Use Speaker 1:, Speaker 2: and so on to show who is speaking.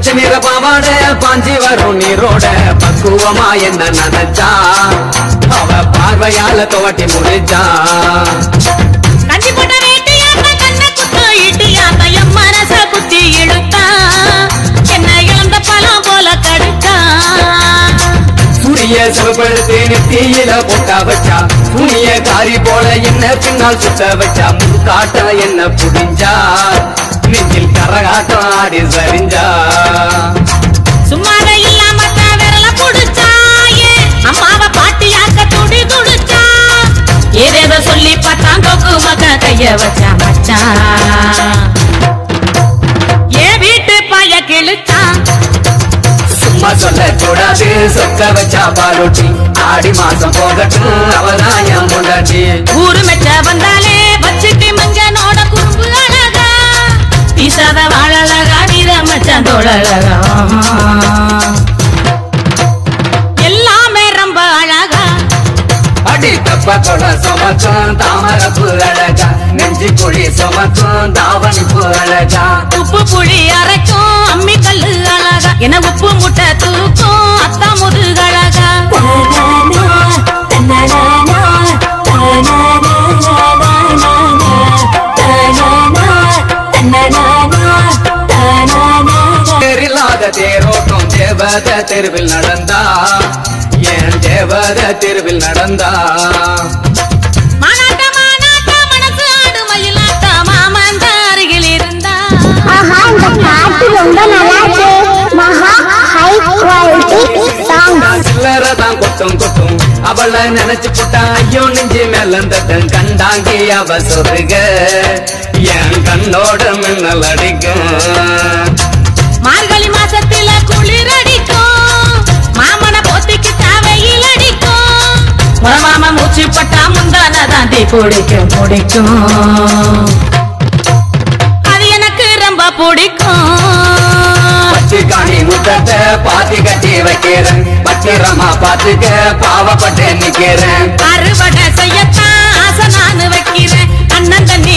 Speaker 1: பச்சை நிற பாவாட பாஞ்சி வரும் நீரோட பக்குவமா என்ன நினைச்சா அவ பார்வையால துவட்டி முடிச்சா
Speaker 2: கஞ்சி போட்ட வேட்டியாத்த கண்ண குத்து இட்டியாத்த என் மனச குத்தி இழுத்தா என்ன இழந்த பழம் போல கடுக்கா
Speaker 1: துணிய சிவப்படுத்தி நெத்தியில போட்டா வச்சா துணிய காரி போல என்ன பின்னால் சுத்த வச்சா முக்காட்ட என்ன புடிஞ்சா நெஞ்சில் கரகாட்டம் ஆடி சரிஞ்சா
Speaker 2: சும்மாத இல்லாம விரல புடிச்சா ஏ அம்மாவ பாட்டியாக்க துடி துடிச்சா ஏதேதோ சொல்லி பார்த்தான் கொக்கு மக்க கைய வச்சா மச்சான் ஏ வீட்டு பாய கிழிச்சான்
Speaker 1: சும்மா சொல்ல கூடாது சொக்க வச்சா பாலூட்டி ஆடி மாசம் போகட்டும் அவதான் என் முன்னாடி
Speaker 2: ஊரு மெச்ச வந்தாலே வச்சுட்டு மஞ்சனோட குறும்பு அழகா பீசாத வாழழகா நீர மச்சான் தோழழகா எல்லாமே ரொம்ப அழகா
Speaker 1: அடி தப்ப கொட சுமக்கும் தாமரப்பு அழகா நெஞ்சு குழி சுமக்கும் தாவணிப்பு அழகா
Speaker 2: உப்பு புளி அரைக்கும் அம்மி கல்லு அழகா என உப்பு முட்டை தூக்கும் அத்தா முதுகு அழகா
Speaker 1: தேரில்லாத தேரோட்டம் தேவத தெருவில் நடந்தா என் தேவத தெருவில் நடந்தா
Speaker 2: மானாட்ட மானாட்ட மனசு ஆடு மயிலாட்ட மாமன் அருகில் இருந்தா
Speaker 3: ஆஹா இந்த பாட்டு ரொம்ப நல்லா இருக்கு மகா ஹை குவாலிட்டி சாங்
Speaker 1: நான் சில்லறை தான் கொட்டும் கொட்டும் அவளை நினைச்சு போட்டா ஐயோ நெஞ்சு மேலந்தட்டும் கண்டாங்கி அவ சொருக என் கண்ணோட மின்னல் அடிக்கும்
Speaker 2: மார்கழி மாசத்தில குளிர் அடிக்கும் மாமன போத்திக்கு தேவையில் அடிக்கும் மாமா மூச்சு பட்டா முந்தான தாண்டி பிடிக்கும் பிடிக்கும் அது எனக்கு ரொம்ப பிடிக்கும்
Speaker 1: பச்சை காணி முத்தத்தை பாத்தி கட்டி வைக்கிறேன் பத்திரமா பாத்துக்க பாவப்பட்டு நிக்கிறேன்
Speaker 2: அறுவடை செய்யத்தான் ஆசை நானு வைக்கிறேன் அண்ணன் தண்ணி